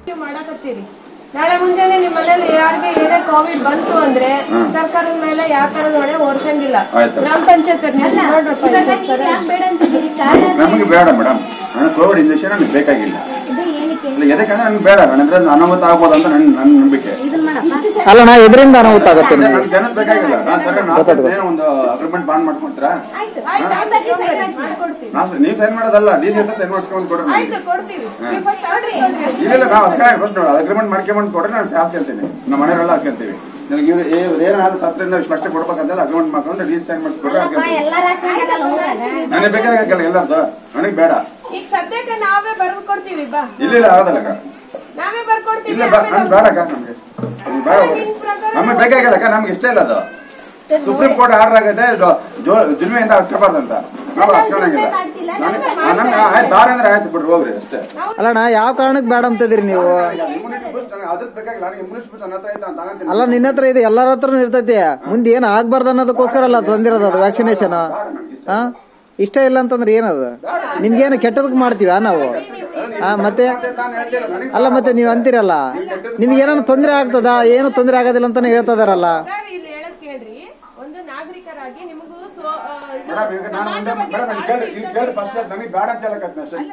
ನೀವು ಮಾಡಕತ್ತೀರಿ ನಾಳೆ ಮುಂಜಾನೆ ನಿಮ್ಮ ಮನೇಲಿ ಯಾರಿಗೆ ಏನೇ ಕೋವಿಡ್ ಬಂತು ಅಂದ್ರೆ ಸರ್ಕಾರದ ಮೇಲೆ ಯಾವ ತರದ ಹೊಣೆ ಓಡ್ಸಂಗಿಲ್ಲ ಆಯ್ತು. ಗ್ರಾಮ ಪಂಚಾಯತ್ ನೋಡ್ರಪ್ಪ ಈ ಸ್ವಲ್ಪ ಸರಿ. ನಮಗೆ ಬೇಡ ಮೇಡಮ್ ನನಗೆ ಕೋವಿಡ್ ಇಂಜೆಕ್ಷನ್ ನನಗೆ ಬೇಕಾಗಿಲ್ಲ ಇಲ್ಲ ಎದಕ್ಕಂದ್ರೆ ನನಗೆ ಬೇಡ ನನಗೆ ಅನಾಹುತ ಆಗ್ಬೋದು ಅಂತ ನನ್ನ ನನ್ನ ನಂಬಿಕೆ ಅಲ್ಲಣ್ಣ ಇದರಿಂದ ಅನಾಹುತ ಆಗತ್ತೆ ಅದೇ ನಿಮ್ಗೆ ನನಗೆ ಜನದ ಬೇಕಾಗಿಲ್ಲ ನಾನು ಸರ್ ನಾವು ಏನೋ ಒಂದು ಅಗ್ರಿಮೆಂಟ್ ಬಾಂಡ್ ಮಾಡ್ಕೊಡ್ತೀರಾ ಆಯ್ತು, ಆಮೇಲೆ sign ಮಾಡ್ಕೊಡ್ತೀವಿ. ನಾವು ನೀವು ಸೈನ್ ಮಾಡೋದಲ್ಲ ಡಿ ಸಿ ಹತ್ರ ಸೈನ್ ಮಾಡಿಸ್ಕೊಂಡು ಕೊಡ್ರಿ ನನಗೆ. ಆಯ್ತು ಕೊಡ್ತೀವಿ ನೀವು first order ಕೊಡ್ರಿ. ಇಲ್ಲ ಇಲ್ಲ ನಾವು ಅಸ್ಕಾರ ಫಸ್ಟ್ ಅಗ್ರಿಮೆಂಟ್ ಮಾಡ್ಕೊಂಬಂದು ಕೊಡ್ರಿ ನಾನು ಹಾಸ್ಕೊಳ್ತೀನಿ ನಮ್ಮ ಮನೆಯವರೆಲ್ಲ ಹಾಸ್ಕೊಳ್ತೀವಿ ನನಗೆ ಇವ್ರು ಇವ್ರು ಏನಾದ್ರು ಸತ್ತರಿಂದ ಇಷ್ಟು ಲಕ್ಷ ಕೊಡ್ಬೇಕಂತೆಲ್ಲ ಅಗ್ರಿಮೆಂಟ್ ಮಾಡ್ಕೊಂಡು ಡಿ ಸೈನ್ ಮಾಡಿಸ್ಕೊಡ್ರೆ ಹಾಸ್ಕೊಳ್ತೀನಿ ನನಗೆ ಬೇಕಾಗಿಲ್ಲ ಎಲ್ಲರದು ನನಗೆ ಬೇಡ ಈಗ ಸದ್ಯಕ್ಕೆ ನಾವೇ ಬರ್ದು ಕೊಡ್ತೀವಿ ಬಾ ಇಲ್ಲ ಇಲ್ಲ ಆಗೋದಲ್ಲ ಅಕ್ಕ. ನಾವೇ ಬರ್ಕೊಡ್ತೀವಿ ಇಲ್ಲ ಬಾ- ನನ್ಗೆ ಬೇಡ ಅಕ್ಕ ನಮಗೆ ನಮ್ಗೆ ಬೇಡ ಹೋಗ್ರಿ. ನಮಗೆ ಬೇಕಾಗಿಲ್ಲ ಅಕ್ಕ ನಮ್ಗೆ ಇಷ್ಟ ಇಲ್ಲ ಅದು ಸುಪ್ರೀಂ ಕೋರ್ಟ್ ಆರ್ಡರ್ ಆಗಿದೆ ಜೊ- ಜೊ- ಜುಲ್ಮೆಯಿಂದ ಹಚ್ಕೋಬಾರ್ದಂತ ನಾವು ಹಚ್ಕೊಳಂಗಿಲ್ಲ ನನಗೆ ನನಗೆ ಆಯ್ತು ಬೇಡ ಅಂದ್ರೆ ಆಯ್ತು ಬಿಡ್ರಿ ಹೋಗ್ರಿ ಅಷ್ಟೇ ಅಲ್ಲಣ್ಣ ಯಾವ ಕಾರಣಕ್ಕೆ ಬೇಡ ಅಂತಿದ್ದೀರಿ ನೀವು ಇಮ್ಯುನಿಟಿ ಬೂಸ್ಟ್ ನನಗೆ ಅದ್ರ ಬೇಕಾಗಿಲ್ಲ ನನಗೆ ಇಮ್ಯುನಿಟಿ ಬೂಸ್ಟ್ ನನ್ನ ಹತ್ರ ಐತೆ ಅಂತ ತಗೊಂತೀನಿ ಅಲ್ಲ ನಿನ್ನ ಹತ್ರ ಇದೆ ಎಲ್ಲರ ಹತ್ರನೂ ಇರ್ತೈತಿ ಮುಂದೆ ಏನು ಆಗ್ಬಾರ್ದು ಅನ್ನೋದಕ್ಕೋಸ್ಕರ ಅಲ್ಲ ತಂದಿರೋದು ಅದು ವ್ಯಾಕ್ಸಿನೇಷನ್ ಹಾ ಇಷ್ಟ ಇಲ್ಲ ಅಂತಂದ್ರೆ ಏನದು ನಿಮ್ಗೇನು ಕೆಟ್ಟದಕ್ಕೆ ಮಾಡ್ತೀವ ನಾವು ಹಾ ಮತ್ತೆ ನಾನು ಹೇಳ್ತಿಲ್ಲ ನನಗೆ ಅಲ್ಲ ಮತ್ತೆ ನೀವು ಅಂತೀರಲ್ಲ ನಿಮ್ಗೆ ಏನಾದ್ರು ತೊಂದರೆ ಆಗ್ತದಾ ಏನು ತೊಂದರೆ ಆಗೋದಿಲ್ಲ ಅಂತಾನೆ ಹೇಳ್ತಾ ಇದಾರಲ್ಲ ಸರ್ ಇಲ್ಲಿ ಹೇಳಕ್ ಕೇಳ್ರಿ ಒಂದು ನಾಗರಿಕರಾಗಿ ನಿಮಗೂ ಸ್ವ- ಆ, ಇದು ಮೇಡಮ್ ಈಗ ನಾನು ಸಮಾಜ ಒಂದೇ ಬಗ್ಗೆ ಮೇಡಮ್ ಇಲ್ಲಿ ಕೇಳಿ ಇಲ್ಲಿ ಕೇಳಿ ಫಸ್ಟ್ ನನಗೆ ಬೇಡ ಅಂತ ಹೇಳಕತ್ತೀನಿ ಅಷ್ಟೇ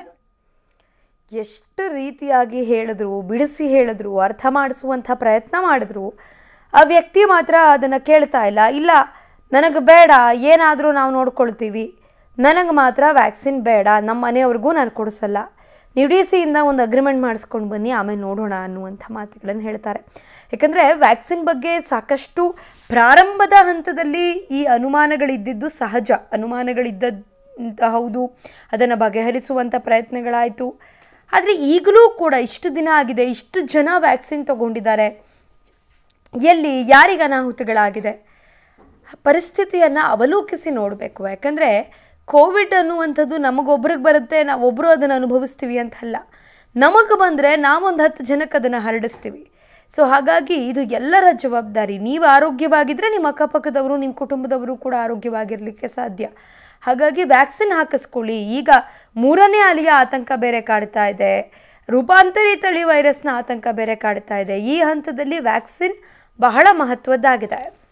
ಎಷ್ಟು ರೀತಿಯಾಗಿ ಹೇಳಿದ್ರು ಬಿಡಿಸಿ ಹೇಳಿದ್ರು ಅರ್ಥ ಮಾಡಿಸುವಂಥ ಪ್ರಯತ್ನ ಮಾಡಿದ್ರು ಆ ವ್ಯಕ್ತಿ ಮಾತ್ರ ಅದನ್ನು ಕೇಳ್ತಾ ಇಲ್ಲ ಇಲ್ಲ ನನಗೆ ಬೇಡ ಏನಾದರೂ ನಾವು ನೋಡ್ಕೊಳ್ತೀವಿ ನನಗೆ ಮಾತ್ರ ವ್ಯಾಕ್ಸಿನ್ ಬೇಡ ನಮ್ಮ ಮನೆಯವ್ರಿಗೂ ನಾನು ಕೊಡಿಸಲ್ಲ ನೀವು ಡಿ ಸಿಯಿಂದ ಒಂದು ಅಗ್ರಿಮೆಂಟ್ ಮಾಡಿಸ್ಕೊಂಡು ಬನ್ನಿ ಆಮೇಲೆ ನೋಡೋಣ ಅನ್ನುವಂಥ ಮಾತುಗಳನ್ನು ಹೇಳ್ತಾರೆ ಯಾಕಂದರೆ ವ್ಯಾಕ್ಸಿನ್ ಬಗ್ಗೆ ಸಾಕಷ್ಟು ಪ್ರಾರಂಭದ ಹಂತದಲ್ಲಿ ಈ ಅನುಮಾನಗಳಿದ್ದಿದ್ದು ಸಹಜ ಅನುಮಾನಗಳಿದ್ದ ಹೌದು ಅದನ್ನು ಬಗೆಹರಿಸುವಂಥ ಪ್ರಯತ್ನಗಳಾಯಿತು ಆದರೆ ಈಗಲೂ ಕೂಡ ಇಷ್ಟು ದಿನ ಆಗಿದೆ ಇಷ್ಟು ಜನ ವ್ಯಾಕ್ಸಿನ್ ತಗೊಂಡಿದ್ದಾರೆ ಎಲ್ಲಿ ಯಾರಿಗೆ ಅನಾಹುತಗಳಾಗಿದೆ ಪರಿಸ್ಥಿತಿಯನ್ನು ಅವಲೋಕಿಸಿ ನೋಡಬೇಕು ಯಾಕಂದರೆ ಕೋವಿಡ್ ಅನ್ನುವಂಥದ್ದು ನಮಗೊಬ್ರಿಗೆ ಬರುತ್ತೆ ನಾವೊಬ್ಬರು ಅದನ್ನು ಅನುಭವಿಸ್ತೀವಿ ಅಂತಲ್ಲ ನಮಗೆ ಬಂದರೆ ನಾವೊಂದು ಹತ್ತು ಜನಕ್ಕೆ ಅದನ್ನು ಹರಡಿಸ್ತೀವಿ ಸೊ ಹಾಗಾಗಿ ಇದು ಎಲ್ಲರ ಜವಾಬ್ದಾರಿ ನೀವು ಆರೋಗ್ಯವಾಗಿದ್ದರೆ ನಿಮ್ಮ ಅಕ್ಕಪಕ್ಕದವರು ನಿಮ್ಮ ಕುಟುಂಬದವರು ಕೂಡ ಆರೋಗ್ಯವಾಗಿರಲಿಕ್ಕೆ ಸಾಧ್ಯ ಹಾಗಾಗಿ ವ್ಯಾಕ್ಸಿನ್ ಹಾಕಿಸ್ಕೊಳ್ಳಿ ಈಗ ಮೂರನೇ ಅಲಿಯ ಆತಂಕ ಬೇರೆ ಕಾಡ್ತಾ ಇದೆ ರೂಪಾಂತರಿ ತಳಿ ವೈರಸ್ನ ಆತಂಕ ಬೇರೆ ಕಾಡ್ತಾ ಇದೆ ಈ ಹಂತದಲ್ಲಿ ವ್ಯಾಕ್ಸಿನ್ ಬಹಳ ಮಹತ್ವದ್ದಾಗಿದೆ